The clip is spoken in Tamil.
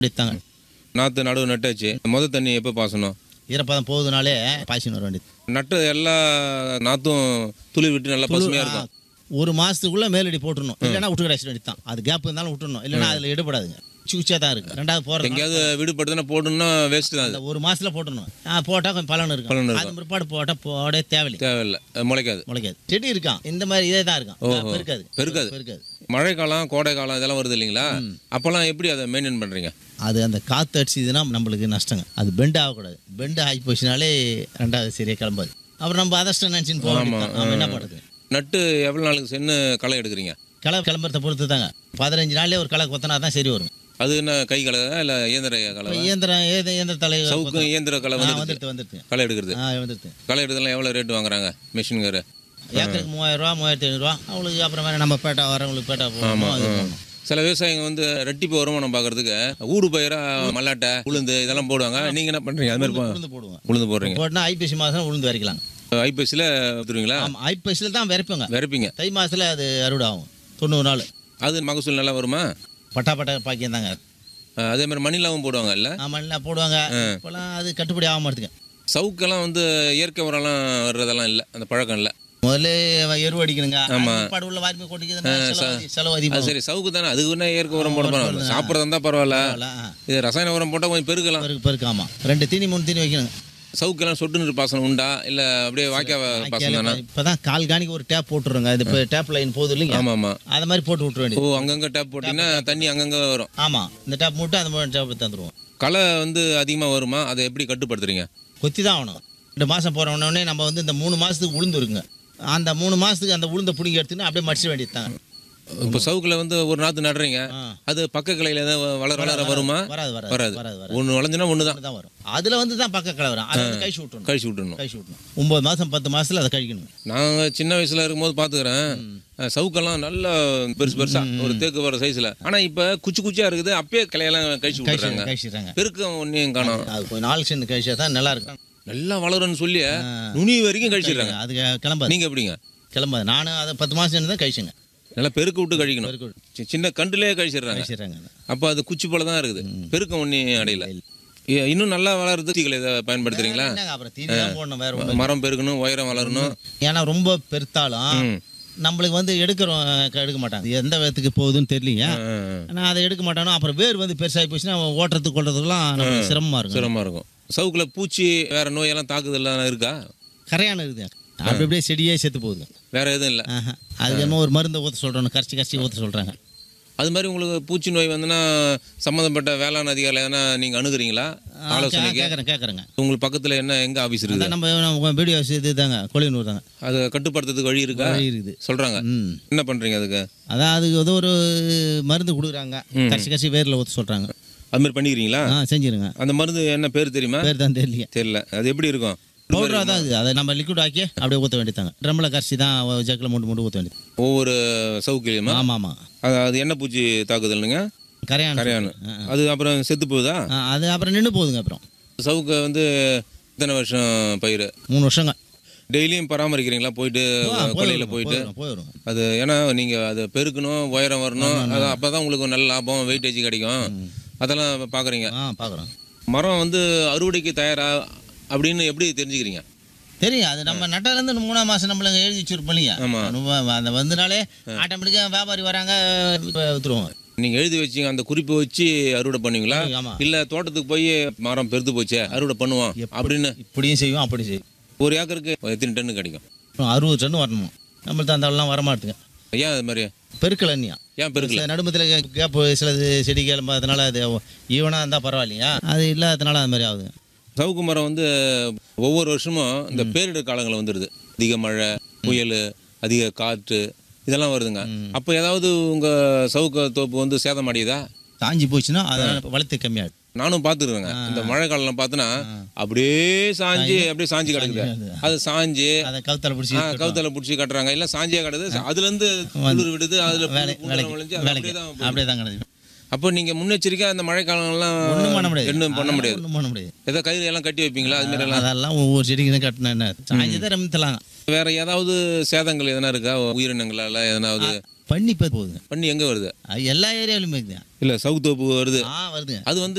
இப்படித்தாங்க நாற்று நடுவு நட்டாச்சு முத தண்ணி எப்போ பாசணும் ஈரப்பதம் போகுதுனாலே பாய்ச்சின்னு வர வேண்டியது நட்டு எல்லா நாற்றும் துளிர் விட்டு நல்லா பசுமையாக இருக்கும் ஒரு மாசத்துக்குள்ள மேலடி போட்டுடணும் இல்லைன்னா விட்டு கடைசி வேண்டியது தான் அது கேப் இருந்தாலும் விட்டுறணும் இல்லைன்னா அதில் எடுபடாதுங்க சூச்சியாக தான் இருக்கு ரெண்டாவது போகிறது எங்கேயாவது விடுபடுதுன்னா போடணும்னா வேஸ்ட் தான் அது அந்த ஒரு மாசத்துல போட்டுடணும் போட்டால் கொஞ்சம் பலன் பலன் இருக்கும் இருக்கும். அது பிற்பாடு போட்டால் போடே தேவையில்லை தேவையில்லை அது முளைக்காது முளைக்காது செடி இருக்கான் இந்த மாதிரி இதே தான் இருக்கும் ஓஹோ. பெருக்காது பெருக்காது. பெருக்காது மழை காலம் கோடை காலம் இதெல்லாம் வருது இல்லைங்களா அப்போல்லாம் எப்படி அதை மெயின்டைன் பண்ணுறீங்க அது அந்த காற்று அடிச்சதுன்னா நம்மளுக்கு நஷ்டங்க அது பெண்ட் ஆகக்கூடாது பெண்ட் ஆகி போச்சுனாலே ரெண்டாவது சரியாக கிளம்பாது அப்புறம் நம்ம அதஷ்டம் நினச்சின்னு போக வேண்டியதுதான். நம்ம என்ன பண்ணுறது நட்டு எவ்வளோ நாளுக்கு சென்று களை எடுக்கிறீங்க களை கிளம்புறத பொறுத்து தாங்க பதினஞ்சு நாள்லயே ஒரு களை கொத்தினா தான் சரி வரும் அது என்ன கை களை இல்லை இயந்திர களை இப்ப இயந்திரம் ஏது இயந்திர தலை சவுக்கு இயந்திர களை வந்து வந்துடுது வந்துடுது களை எடுக்கிறது ஆ வந்துடுது களை எடுக்கிறதுலாம் எவ்வளோ ரேட் வாங்குறாங்க மிஷினுங்காரு ஏக்கருக்கு மூவாயிரம் ரூபா மூவாயிரத்தி ஐநூறுரூவா அவங்களுக்கு அப்புறம் வேற நம்ம பேட்டா வரவங்களுக்கு பேட்டா போகணும் அது போகணும் சில விவசாயிங்க வந்து ரெட்டிப்பு வருமானம் பார்க்கறதுக்கு ஊடு பயிரா மல்லாட்டை உளுந்து இதெல்லாம் போடுவாங்க நீங்கள் என்ன பண்ணுறீங்க அது மாதிரி போ- உளுந்து போடுவோம் உளுந்து போடுறீங்க போட்டுனா ஐப்பசி மாதம் உளுந்து வரைக்கலாம் ஐப்பசியில் விற்றுருவீங்களா ஆமாம் ஐப்பசியில் தான் விரைப்போங்க விரைப்பீங்க தை மாதத்தில் அது அறுவடை ஆகும் தொண்ணூறு நாள் அது மகசூல் நல்லா வருமா பட்டா பட்டா பாக்கியம் தாங்க அஹ் அதே மாதிரி மணிலாவும் போடுவாங்க இல்லை ஆமாம் போடுவாங்க இப்போலாம் அது கட்டுப்படி ஆக மாட்டேங்குது சவுக்கெல்லாம் வந்து இயற்கை உரம்லாம் வர்றதெல்லாம் இல்லை அந்த பழக்கம் இல்லை முதல்ல எருவு அடிக்கணுங்க பாடு உள்ள வாரிமை கொட்டிக்குதுன்னா செலவு அதிகம். செலவு அது அதிகமாக சரி சவுக்கு தானே அதுக்கு என்ன இயற்கை உரம் போட போகிறோம் சாப்பிட்றதா இருந்தால் பரவாயில்ல இது ரசாயன உரம் போட்டால் கொஞ்சம் பெருக்கலாம் பெருக்கு பெருக்காமா ரெண்டு தீனி மூணு தீனி வைக்கணுங்க சவுக்கெல்லாம் சொட்டு நீர் பாசனம் உண்டா இல்லை அப்படியே வாய்க்கா பாசனம் தானே இப்பதான் கால் காணிக்கு ஒரு டேப் போட்டுருங்க இது இப்போ டேப் லைன் போகுது இல்லைங்க ஆமாம் ஆமாம் அதை மாதிரி போட்டு விட்டுற வேண்டியது ஓ அங்கங்கே டேப் போட்டிங்கன்னா தண்ணி அங்கங்கே வரும் ஆமா இந்த டேப் மூட்டு அந்த மாதிரி டேப் தந்துருவோம் களை வந்து அதிகமாக வருமா அதை எப்படி கட்டுப்படுத்துறீங்க கொத்தி தான் ஆகணும் ரெண்டு மாசம் போற உடனே நம்ம வந்து இந்த மூணு மாசத்துக்கு உளுந்து இருக்குங்க அந்த மூணு மாசத்துக்கு அந்த உளுந்த பிடிங்கி எடுத்துன்னு அப்படியே மடிச்சிட வேண்டியது தாங்க இப்போ சவுக்கில் வந்து ஒரு நாற்று நடுறீங்க ஆ. அது பக்க கிளையில் ஏதாவது வளர வளர வருமா வராது வராது வராது வராது வராது ஒன்று வளைஞ்சுனா ஒன்று தான் தான் வரும் அதுல வந்து தான் பக்க கிளை வரும் அதை வந்து கழிச்சு விட்டுறணும் கழிச்சு விட்டுணும் கழிச்சு விட்டணும் ஒன்பது மாசம் பத்து மாசத்துல அதை கழிக்கணும் நாங்கள் சின்ன வயசில் இருக்கும்போது பார்த்துக்கிறேன் சவுக்கெல்லாம் நல்லா பெருசு பெருசா ஒரு தேக்கு வர சைஸில் ஆனால் இப்போ குச்சி குச்சியாக இருக்குது அப்பயே கிளையெல்லாம் கழிச்சு விட்டுறாங்க கழிச்சிடுறாங்க பெருக்கம் ஒன்றையும் காணோம் அது கொஞ்சம் நாள் சேர்ந்து கழிச்சா தான் நல்லா இருக்கும் நல்லா வளரும்னு சொல்லி நுனி வரைக்கும் கழிச்சிடுறாங்க அது கிளம்பாது நீங்கள் எப்படிங்க கிளம்பாது நானும் அதை பத்து மாசம் இருந்து தான் கழிச்சுங்க நல்லா பெருக்க விட்டு கழிக்கணும் பெருக்கு விட்டு. சி- சின்ன கண்டுலேயே கழிச்சிடுறாங்க கழிச்சிடுறாங்க அப்போ அது குச்சி போல தான் இருக்குது பெருக்கம் ஒன்றையும் அடையல இ- இன்னும் நல்லா வளருது தீகளை இதை பயன்படுத்துறீங்களா என்னங்க அப்புறம் தீனி தான் போடணும் வேற ஒண்ணும் மரம் பெருக்கணும் உயரம் வளரணும் ஏன்னா ரொம்ப பெருத்தாலும் ம். நம்மளுக்கு வந்து எடுக்கிறோம் எடுக்க மாட்டாங்க எந்த விதத்துக்கு போகுதுன்னு தெரியலீங்க ஆ, நான் அதை எடுக்க மாட்டானோ அப்புறம் வேர் வந்து பெருசாகி போச்சுன்னா ஓட்டுறதுக்கு கொள்றதுக்குலாம் நமக்கு சிரமமா இருக்கும் சிரமமாக இருக்கும் சவுக்கில் பூச்சி வேற நோயெல்லாம் தாக்குதல்லாம் இருக்கா கரையான இருக்குது அப்படி அப்படியே செடியே செத்து போகுது வேற எதுவும் இல்லை ஆஹா. அதுக்கு என்ன ஒரு மருந்து ஊற்ற சொல்கிறோம் கரைச்சி கரைச்சி ஊற்ற சொல்கிறாங்க அது மாதிரி உங்களுக்கு பூச்சி நோய் வந்துன்னா சம்மந்தப்பட்ட வேளாண் அதிகாரிகள் எதனா நீங்கள் அணுகுறீங்களா ஆலோசனைக்கு கேட்குறேன் கேட்குறேங்க உங்களுக்கு பக்கத்தில் என்ன எங்கே ஆஃபீஸ் இருக்குது அதான் நம்ம நம்ம வீடியோ இது தாங்க கொழினூர் தாங்க அதை கட்டுப்படுத்துறதுக்கு வழி இருக்கா வழி இருக்குது சொல்கிறாங்க ம் என்ன பண்ணுறீங்க அதுக்கு அதான் அதுக்கு ஏதோ ஒரு மருந்து கொடுக்குறாங்க கரைச்சி கரைச்சி வேரில் ஊற்ற சொல்கிறாங்க அது மாதிரி பண்ணிக்கிறீங்களா ஆ செஞ்சிருங்க அந்த மருந்து என்ன பேர் தெரியுமா பேர் தான் தெரியலையே தெரியல அது எப்படி இருக்கும் பவுடராக தான் இது அதை நம்ம லிக்விட் ஆக்கி அப்படியே ஊற்ற வேண்டியதாங்க ட்ரம்மில் கரைச்சி தான் ஜக்கில் மூட்டு மூட்டு ஊற்ற வேண்டியது ஒவ்வொரு சவுக்கிலையுமா ஆமாம் ஆமாம் அது அது என்ன பூச்சி தாக்குதல்னுங்க கரையான் கரையானு அது அப்புறம் செத்து போகுதா ஆ, அது அப்புறம் நின்று போகுதுங்க அப்புறம் சவுக்கை வந்து இத்தனை வருஷம் பயிர் மூணு வருஷங்க டெய்லியும் பராமரிக்கிறீங்களா போயிட்டு கொள்ளையில் போயிட்டு போயிடும் போயிடும் அது ஏன்னா நீங்கள் அதை பெருக்கணும் உயரம் வரணும் அது அப்போ தான் உங்களுக்கு நல்ல லாபம் வெயிட்டேஜ் கிடைக்கும் அதெல்லாம் பார்க்குறீங்க ஆ பார்க்குறோம் மரம் வந்து அறுவடைக்கு தயாரா அப்படின்னு எப்படி தெரிஞ்சுக்கிறீங்க தெரியும் அது நம்ம நட்டாலேருந்து மூணாம் மாதம் நம்மளுங்க எழுதி வச்சிருப்போம் இல்லையா ஆமா. நம்ம அந்த வந்தனாலே ஆட்டோமேட்டிக்காக வியாபாரி வராங்க விற்றுருவோம் நீங்கள் எழுதி வச்சீங்க அந்த குறிப்பை வச்சு அறுவடை பண்ணுவீங்களா ஆமாம் இல்லை தோட்டத்துக்கு போய் மரம் பெருத்து போச்சே அறுவடை பண்ணுவோம் அப்படின்னு இப்படியும் செய்வோம் அப்படியும் செய்வோம் ஒரு ஏக்கருக்கு எத்தனை டன்னு கிடைக்கும் அப்புறம் அறுபது டன் வரணும் நம்மளுக்கு அந்த அளவுலாம் வரமாட்டுங்க ஏன் அது மாதிரி பெருக்கல அண்ணியா ஏன் பெருக்கல சில நடுமத்தில் கேப்பு சிலது செடி கிளம்ப அதனால அது ஈவனாக இருந்தால் பரவாயில்லையா அது இல்லாததுனால அது மாதிரி ஆகுதுங்க சவுக்கு மரம் வந்து ஒவ்வொரு வருஷமும் இந்த பேரிடர் காலங்கள் வந்துடுது அதிக மழை புயல் அதிக காற்று இதெல்லாம் வருதுங்க அப்போ ஏதாவது உங்கள் சவுக்க தோப்பு வந்து சேதம் அடையுதா சாஞ்சி போச்சுன்னா அதனால வளர்த்து கம்மியாகும் நானும் பார்த்துருக்கேங்க இந்த மழை காலம் பார்த்தோன்னா அப்படியே சாஞ்சு அப்படியே சாஞ்சு கிடக்குது அது சாஞ்சு அதை கவுத்தால பிடிச்சி ஆ, கவுத்தல பிடிச்சி கட்டுறாங்க இல்லை சாஞ்சியே கிடக்குது அதுலேருந்து குளிர் விடுது அதில் வேலை வேலைக்கு விளைஞ்சு அது வேலைக்கு அப்படியே தான் போகுது. அப்படியே தான் கிடக்கு அப்போ நீங்கள் முன்னெச்சரிக்கையாக அந்த மழை காலங்கள்லாம் ஒன்றும் பண்ண முடியாது ஒன்றும் பண்ண முடியாது ஒன்றும் பண்ண முடியாது ஏதோ கயிறு எல்லாம் கட்டி வைப்பீங்களா அது மாதிரி எல்லாம் அதெல்லாம் ஒவ்வொரு செடிக்கு தான் கட்டினா என்ன சாஞ்சி தான் ரமித்தலாங்க வேற ஏதாவது சேதங்கள் எதனா இருக்கா உயிரினங்களால எதனாவது பண்ணி இப்போ போகுதுங்க பண்ணி எங்கே வருது அது எல்லா ஏரியாவிலுமே இருக்குதுங்க இல்லை சவுக்கு தோப்பு வருது ஆ வருதுங்க அது வந்து